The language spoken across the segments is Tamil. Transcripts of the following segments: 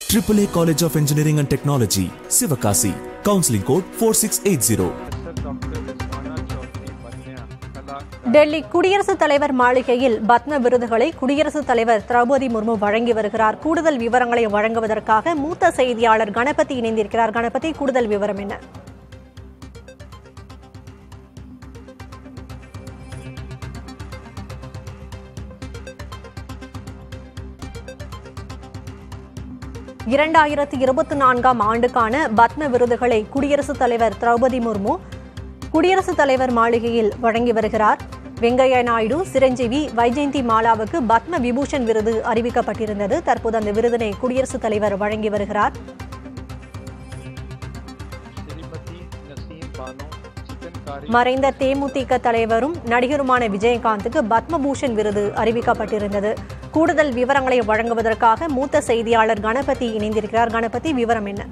AAA College of Engineering and Technology, Sivakasi. Counseling code 4680. Doctor Rizwana Chaudhary बनिया कला டெல்லி குடியரசுத் தலைவர் மாளிகையில் பத்ம விருதுகளை குடியரசுத் தலைவர் திரௌபதி முர்மு வழங்கி வருகிறார் கூடுதல் விவரங்களை வழங்குவதற்காக மூத்த செய்தியாளர் கணபதி இணைந்திருக்கிறார் கணபதி கூடுதல் விவரம் என்ன இரண்டாயிரத்து இருபத்தி நான்காம் ஆண்டுக்கான பத்ம விருதுகளை குடியரசுத் தலைவர் திரௌபதி முர்மு குடியரசுத் தலைவர் மாளிகையில் வழங்கி வருகிறார் வெங்கையா நாயுடு சிரஞ்சீவி வைஜெயந்தி மாலாவுக்கு பத்ம விபூஷன் விருது அறிவிக்கப்பட்டிருந்தது தற்போது அந்த விருதினை குடியரசுத் தலைவர் வழங்கி வருகிறார் श्रीमती नसीम बानो चिकनकारी மறைந்த தேமுதிக தலைவரும் நடிகருமான விஜயகாந்துக்கு பத்மபூஷன் விருது அறிவிக்கப்பட்டிருந்தது கூடுதல் விவரங்களை வழங்குவதற்காக மூத்த செய்தியாளர் கணபதி இணைந்திருக்கிறார் கணபதி விவரம் என்ன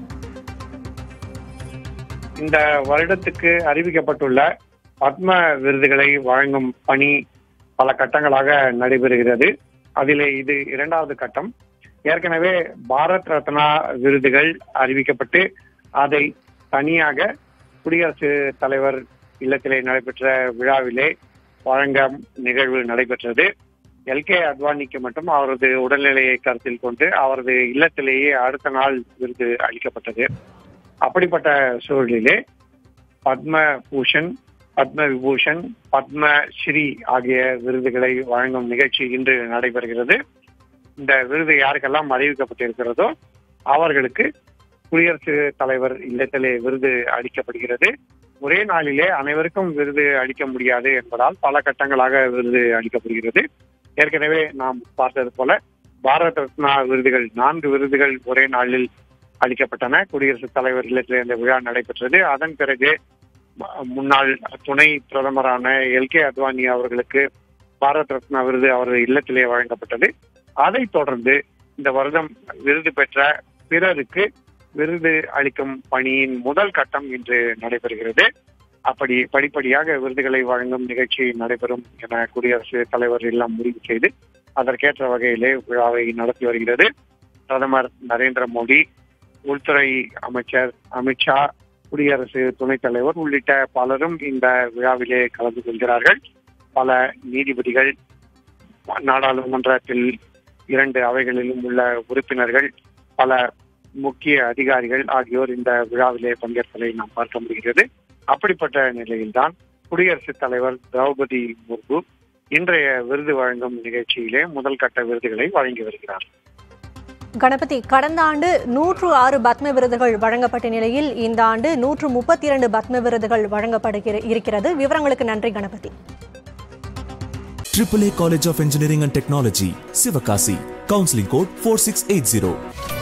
இந்த வருடத்துக்கு அறிவிக்கப்பட்டுள்ள பத்ம விருதுகளை வழங்கும் பணி பல கட்டங்களாக நடைபெறுகிறது அதிலே இது இரண்டாவது கட்டம் ஏற்கனவே பாரத் ரத்னா விருதுகள் அறிவிக்கப்பட்டு அதை தனியாக குடியரசு தலைவர் இல்லத்திலே நடைபெற்ற விழாவிலே வழங்க நிகழ்வு நடைபெற்றது எல் கே அத்வானிக்கு மட்டும் அவரது உடல்நிலையை கருத்தில் கொண்டு அவரது இல்லத்திலேயே அடுத்த நாள் விருது அளிக்கப்பட்டது அப்படிப்பட்ட சூழலிலே பத்ம பூஷன் பத்ம விபூஷன் பத்ம ஸ்ரீ ஆகிய விருதுகளை வழங்கும் நிகழ்ச்சி இன்று நடைபெறுகிறது இந்த விருது யாருக்கெல்லாம் அறிவிக்கப்பட்டிருக்கிறதோ அவர்களுக்கு குடியரசு தலைவர் இல்லத்திலே விருது அளிக்கப்படுகிறது ஒரே நாளிலே அனைவருக்கும் விருது அளிக்க முடியாது என்பதால் பல கட்டங்களாக விருது அளிக்கப்படுகிறது ஏற்கனவே நாம் பார்த்தது போல பாரத் ரத்னா விருதுகள் நான்கு விருதுகள் ஒரே நாளில் அளிக்கப்பட்டன குடியரசுத் தலைவர் இல்லத்திலே இந்த விழா நடைபெற்றது அதன் பிறகு ம- முன்னாள் துணை பிரதமரான எல் கே அத்வானி அவர்களுக்கு பாரத் ரத்னா விருது அவரது இல்லத்திலே வழங்கப்பட்டது அதைத் தொடர்ந்து இந்த வருடம் விருது பெற்ற பிறருக்கு விருது அளிக்கும் பணியின் முதல் கட்டம் இன்று நடைபெறுகிறது அப்படி படிப்படியாக விருதுகளை வழங்கும் நிகழ்ச்சி நடைபெறும் என குடியரசு தலைவர் எல்லாம் முடிவு செய்து அதற்கேற்ற வகையிலே விழாவை நடத்தி வருகிறது பிரதமர் நரேந்திர மோடி உள்துறை அமைச்சர் அமித்ஷா குடியரசு துணைத் தலைவர் உள்ளிட்ட பலரும் இந்த விழாவிலே கலந்து கொள்கிறார்கள் பல நீதிபதிகள் நாடாளுமன்றத்தில் இரண்டு அவைகளிலும் உள்ள உறுப்பினர்கள் பல முக்கிய அதிகாரிகள் ஆகியோர் இந்த விழாவிலே பங்கேற்பதை நாம் பார்க்க முடிகிறது அப்படிப்பட்ட நிலையில்தான் குடியரசுத் தலைவர் திரௌபதி முர்மு இன்றைய விருது வழங்கும் நிகழ்ச்சியிலே முதல் கட்ட விருதுகளை வழங்கி வருகிறார் கணபதி கடந்த ஆண்டு நூற்று ஆறு பத்ம விருதுகள் வழங்கப்பட்ட நிலையில் இந்த ஆண்டு நூற்று முப்பத்தி இரண்டு பத்ம விருதுகள் வழங்கப்படுகிற இருக்கிறது விவரங்களுக்கு நன்றி Ganapathi AAA College of Engineering and Technology, Sivakasi. Counseling code 4680.